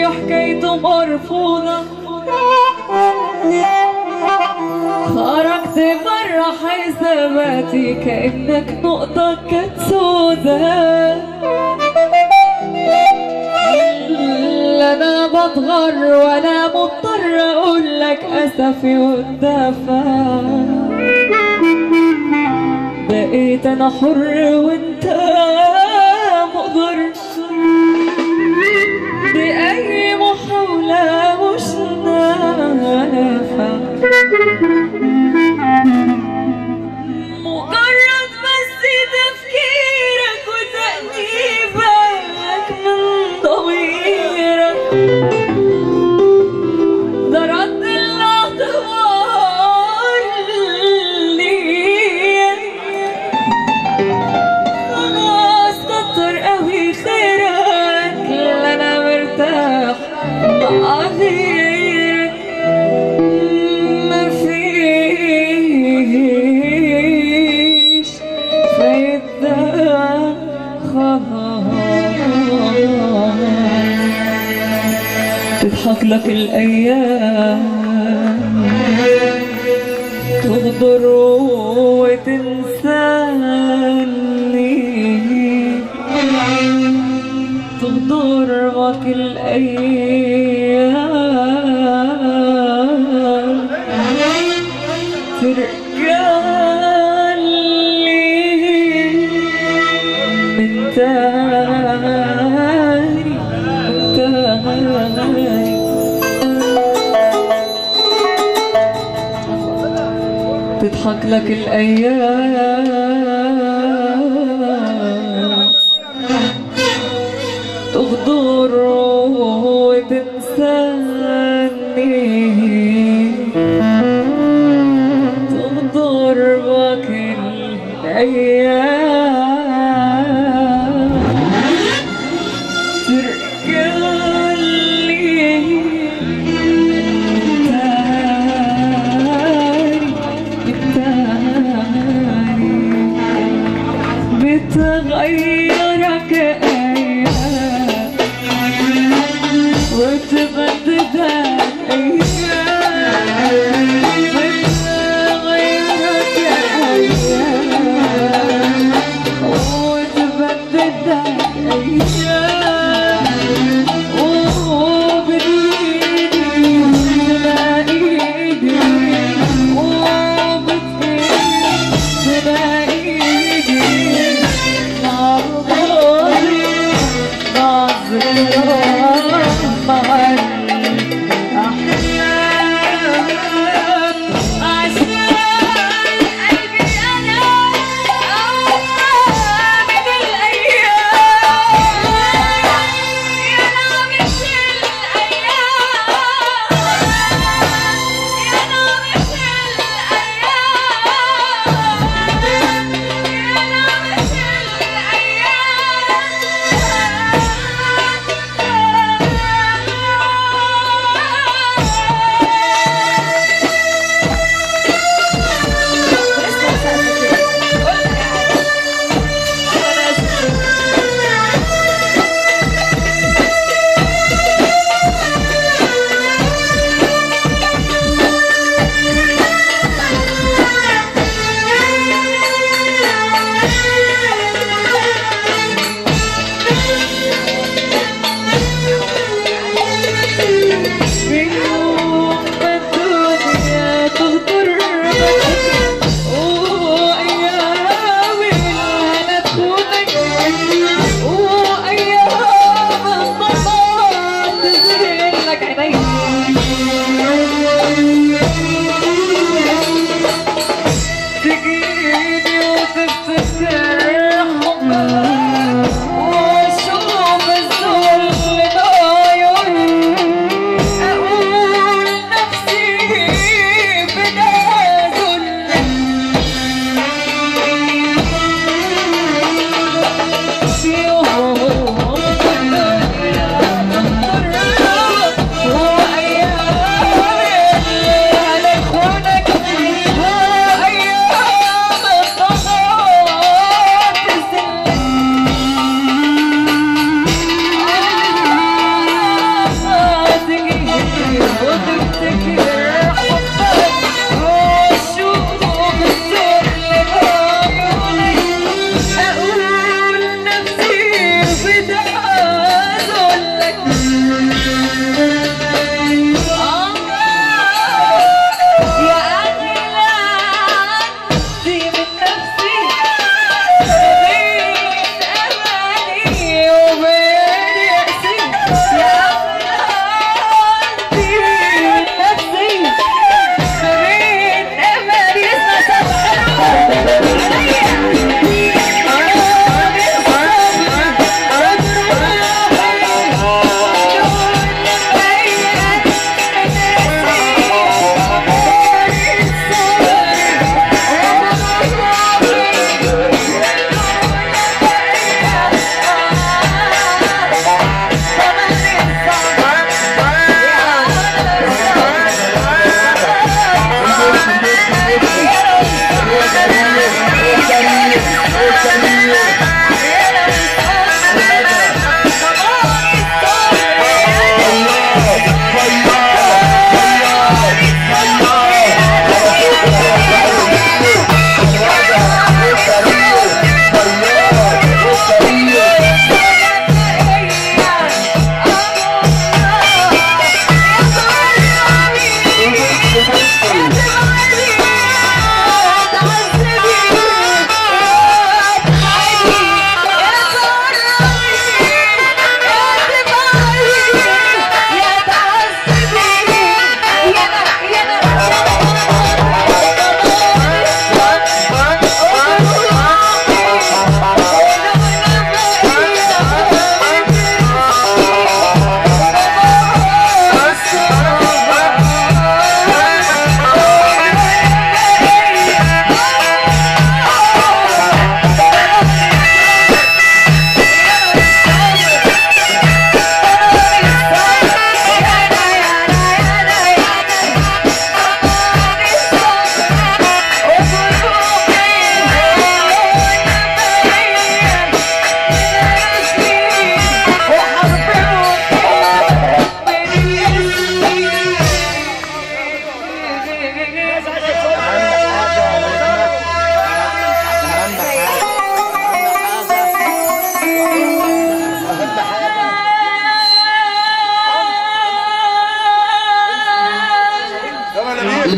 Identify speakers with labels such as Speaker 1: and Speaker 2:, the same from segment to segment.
Speaker 1: حكايته مرفوضة خرجت برا حساباتي كأنك نقطة كانت سودا لا انا بتغر ولا مضطر اقول لك اسفي والدفع بقيت انا حر وانت مقدر بأي محاولة مش نافع مجرد بس تفكيرك وتأنيبك من ضميرك ده رد الاعتبار ليك خلاص كتر قوي خيرك لا انا مرتاح مع غيرك مفيش فايدة خلاص تضحك لك الأيام تغدر وتنساني تغدر بك الأيام ترجع لي من تاني من تاني تضحك لك الأيام تغدر وتنساني تغدر بك الأيام ترجع لي تاني تاني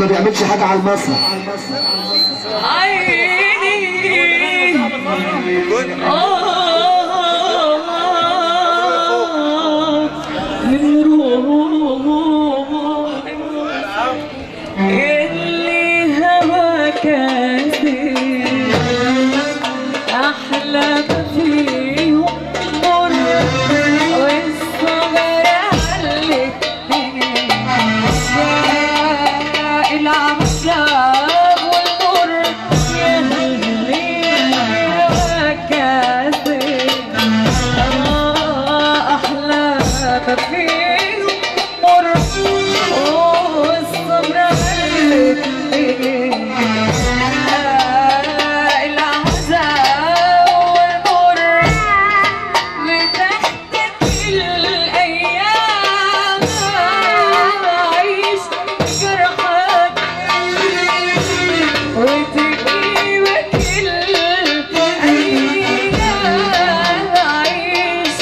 Speaker 2: ما بيعملش حاجه على المسرح
Speaker 1: عيني آه من روح اللي هواك كاسر أحلى ما فيه مر والصبر عليك العذاب والمر يهلي وكاسر أحلى ما فيه مر والصبر عليك العذاب والمر بتحتك الأيام عيش جرحك وتجيبك الأيام عيش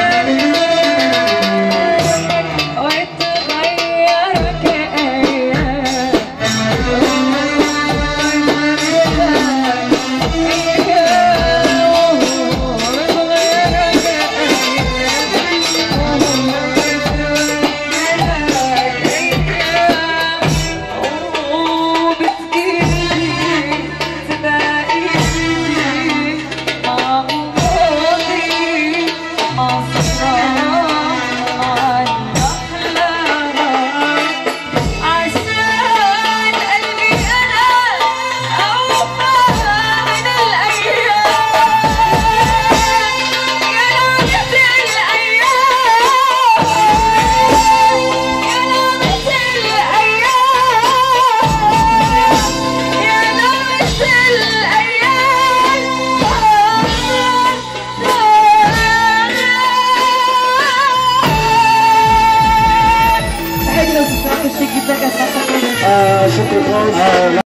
Speaker 1: بجرحك وتغيرك عشان قلبي أنا أوفى من الأيام يا نعمة الأيام يا نعمة الأيام يا نعمة الأيام
Speaker 3: بحب لو تسمعوا الشيء جدا كانت
Speaker 2: آه شكرا